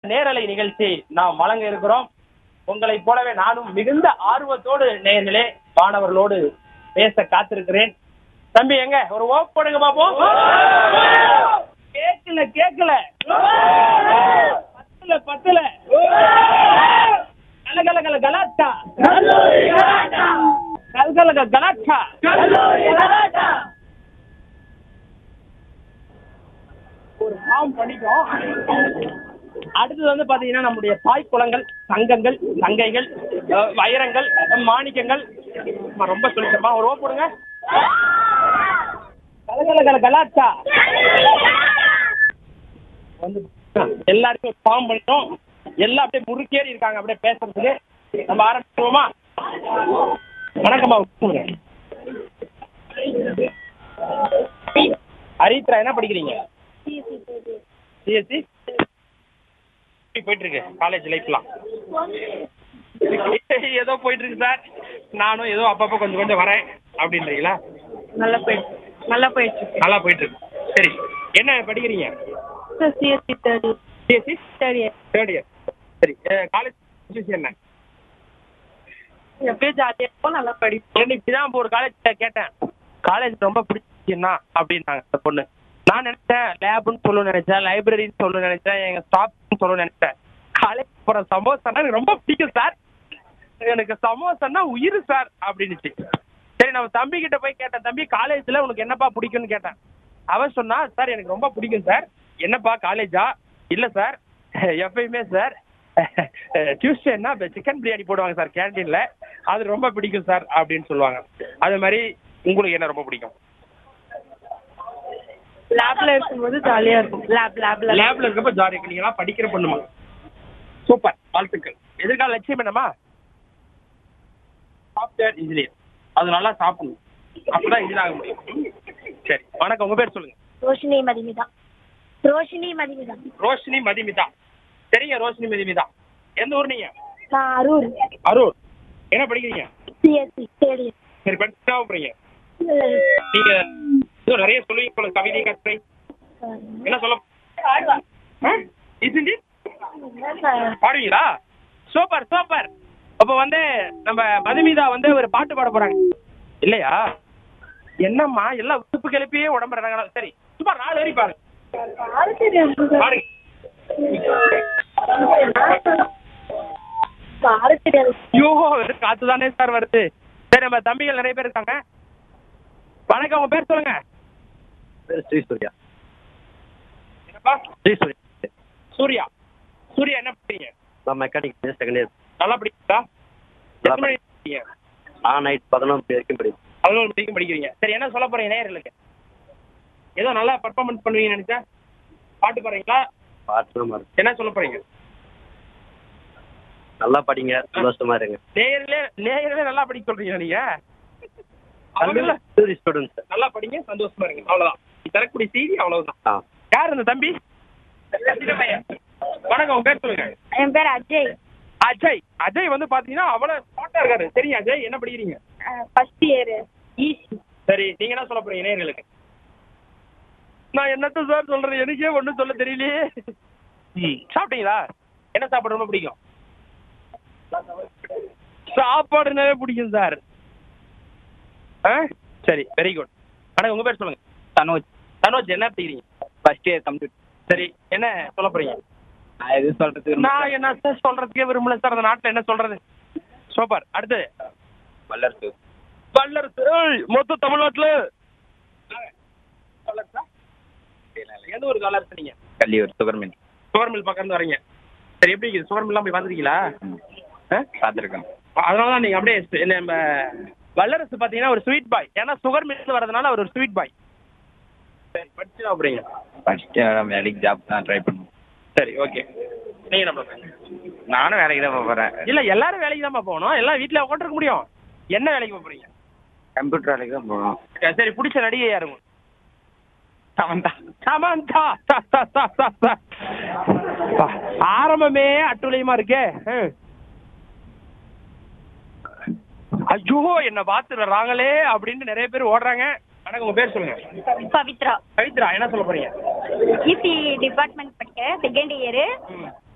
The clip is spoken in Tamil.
நேரலை நிகழ்ச்சி நாம் வழங்க இருக்கிறோம் உங்களைப் போலவே நானும் மிகுந்த ஆர்வத்தோடு நேயர்களே மாணவர்களோடு பேச காத்திருக்கிறேன் தம்பி எங்க ஒரு ஓப் போடுங்க பாப்போம் கேக்கல கேக்கல பத்துல பத்துல கலகல கல கலாட்டா கலகல கலாட்டா ஒரு ஃபார்ம் பண்ணிட்டோம் அடுத்தது வந்து பாத்தீங்கன்னா நம்முடைய தாய் குளங்கள் தங்கங்கள் தங்கைகள் அஹ், வைரங்கள் மாணிக்கங்கள் அம்மா, ரொம்ப சொல்லிட்டோமா ஒரு ஓ போடுங்க கலகல கல கலாட்டா வந்து எல்லாருக்கும் ஃபார்ம் பண்ணிட்டோம் எல்லாம் அப்படியே முறுக்கேறி இருக்காங்க அப்படியே பேசுறதுக்கு நம்ம ஆரம்பிச்சுவோமா வணக்கம்மா உட்காருங்க. ஹரித்ரா என்ன படிக்கிறீங்க சிஎஸ்சி போயிட்டு இருக்கு காலேஜ் லைஃப்லாம் ஏதோ போயிட்டு இருக்கு சார் நானும் ஏதோ அப்பப்போ கொஞ்சம் கொஞ்சம் வரேன் அப்படின்றீங்களா நல்லா போயிட்டு நல்லா போயிட்டு இருக்கு நல்லா போயிட்டு இருக்கு சரி என்ன படிக்கிறீங்க sir CSC third year CSC third year third year சரி காலேஜ் என்ன எப்படியும் ஜாலியாக இருக்கும் நல்லா படிப்போம் இன்னைக்கு தான் ஒரு காலேஜ்ல கேட்டேன் காலேஜ் ரொம்ப பிடிச்சிருச்சுன்னா அப்படின்னாங்க அந்த பொண்ணு நான் நினைச்சேன் லேப்னு சொல்ல நினைச்சேன் லைப்ரரின்னு சொல்ல நினைச்சேன் எங்க ஸ்டாஃப்னு சொல்ல நினைச்சேன் காலேஜ் போற சமோசானா எனக்கு ரொம்ப பிடிக்கும் சார் எனக்கு சமோசானா உயிர் சார் அப்படின்னுச்சு சரி நம்ம தம்பி கிட்ட போய் கேட்டேன் தம்பி காலேஜ்ல உனக்கு என்னப்பா பிடிக்கும்னு கேட்டேன் அவன் சொன்னா சார் எனக்கு ரொம்ப பிடிக்கும் சார் என்னப்பா காலேஜா இல்ல சார் எப்பயுமே சார் டியூஸ்டேன்னா சிக்கன் பிரியாணி போடுவாங்க சார் கேன்டீன்ல அது ரொம்ப பிடிக்கும் சார் அப்படின்னு சொல்லுவாங்க அது மாதிரி உங்களுக்கு என்ன ரொம்ப பிடிக்கும் லேப்ல இருக்கும்போது ஜாலியாக இருக்கும் லேப் லேப்ல லேப்ல இருக்கப்ப ஜாலி நீங்களா படிக்கிற பொண்ணுமா சூப்பர் வாழ்த்துக்கள் எதிர்கால லட்சியம் என்னமா சாஃப்ட்வேர் இன்ஜினியர் அது நல்லா சாப்பிடணும் அப்பதான் இன்ஜினியர் ஆக முடியும் சரி வணக்கம் உங்க பேர் சொல்லுங்க ரோஷினி மதிமிதா ரோஷினி மதிமிதா ரோஷினி மதிமிதா சரிங்க ரோஷினி மதிமிதா எந்த ஊர் நீங்க நான் அரூர் அரூர் என்ன படிக்கிறீங்க சிஎஸ்சி தேர்ட் இயர் சரி படிச்சு போறீங்க நீங்க இன்னும் நிறைய சொல்லுவீங்க போல கவிதை கட்டுரை என்ன சொல்ல ஆ? Isn't it? பாடுவீங்களா சூப்பர் சூப்பர் அப்ப வந்து நம்ம மதுமிதா வந்து ஒரு பாட்டு பாட போறாங்க இல்லையா என்னம்மா எல்லாம் உப்பு கிளப்பியே உடம்புறாங்க சரி சும்மா நாலு வரி பாருங்க பாருங்க ஐயோ வெறும் காத்து தானே சார் வருது சரி நம்ம தம்பிகள் நிறைய பேர் இருக்காங்க வணக்கம் உங்க பேர் சொல்லுங்க பேர் ஸ்ரீ சூர்யா என்னப்பா ஸ்ரீ சூர்யா சூர்யா சூர்யா என்ன படிக்கிறீங்க நான் மெக்கானிக் செகண்ட் இயர் நல்லா படிக்கிறீங்களா எத்தனை மணி படிக்கிறீங்க நான் நைட் பதினொன்று வரைக்கும் படிப்பேன் பதினோரு மணிக்கு படிக்கிறீங்க சரி என்ன சொல்ல போறீங்க நேயர்களுக்கு ஏதோ நல்லா பர்ஃபார்மன்ஸ் பண்ணுவீங்கன்னு நினைச்சேன் பாட்டு பாடுறீங்களா பாட்டு மாதிரி என்ன சொல்ல போறீங்க நல்லா படிங்க சந்தோஷமா இருங்க நேயர்களே நேயர்களே நல்லா படிக்க சொல்றீங்க நீங்க அவங்கள கல்லூரி ஸ்டூடெண்ட்ஸ் நல்லா படிங்க சந்தோஷமா இருங்க அவ்வளவுதான் நீ தரக்கூடிய செய்தி அவ்வளவுதான் ஆ யார் இந்த தம்பி வணக்கம் உங்க பேர் சொல்லுங்க என் பேர் அஜய் அஜய் அஜய் வந்து பாத்தீங்கன்னா அவ்வளவு ஸ்மார்ட்டா இருக்காரு சரிங்க அஜய் என்ன படிக்கிறீங்க ஃபர்ஸ்ட் இயர் ஈசி சரி நீங்க என்ன சொல்ல போறீங்க நேயர்களுக்கு நான் என்னத்த சார் சொல்றது எனக்கே ஒண்ணும் சொல்ல தெரியலையே ம் சாப்பிட்டீங்களா என்ன சாப்பாடு ரொம்ப பிடிக்கும் சாப்பாடுனாவே பிடிக்கும் சார் ஆ சரி வெரி குட் ஆனால் உங்க பேர் சொல்லுங்க தனோஜ் தனோஜ் என்ன படிக்கிறீங்க ஃபர்ஸ்ட் இயர் கம்ப்யூட்டர் சரி என்ன சொல்ல போறீங்க நான் எதுவும் சொல்றதுக்கு நான் என்ன சார் சொல்றதுக்கே விரும்பல சார் அந்த நாட்டுல என்ன சொல்றது சூப்பர் அடுத்து வல்லரசு வல்லரசு ஏய், மொத்த தமிழ்நாட்டுல வல்லரசா? எந்த ஒரு வல்லரசு நீங்க கல்லியூர் சுகர்மின் சுகர் மில் பக்கம் இருந்து வரீங்க சரி எப்படி இருக்குது சுகர் மில்லாம் போய் பார்த்துருக்கீங்களா பார்த்துருக்கேன் அதனால தான் நீங்க அப்படியே ஸ்- நம்ம வல்லரசு பார்த்தீங்கன்னா ஒரு ஸ்வீட் பாய் ஏன்னா சுகர் மில் வரதுனால அவர் ஒரு ஸ்வீட் பாய் சரி படிச்சு தான் போறீங்க ஃபர்ஸ்ட் வேலைக்கு ஜாப் தான் ட்ரை பண்ணுவேன் சரி ஓகே நீங்க என்ன பண்றீங்க நானும் வேலைக்கு தான் போகிறேன் இல்ல எல்லாரும் வேலைக்கு தான் போகணும் எல்லாம் வீட்ல உட்காந்துருக்க முடியும் என்ன வேலைக்கு போக போறீங்க கம்ப்யூட்டர் வேலைக்கு தான் போகணும் சரி பிடிச்ச நடிகை யாருங்க சமந்தா சமந்தா ச, ச, ச, ச, ச. பா, ஆரம்பமே அட்டுழியமா இருக்கே ஹம். ஐயோ என்ன பார்த்து வர்றாங்களே அப்படின்னு நிறைய பேர் ஓடுறாங்க வணக்கம் உங்க பேர் சொல்லுங்க பவித்ரா பவித்ரா என்ன சொல்ல போறீங்க இசி டிபார்ட்மெண்ட் படிக்கிறேன் செகண்ட் இயரு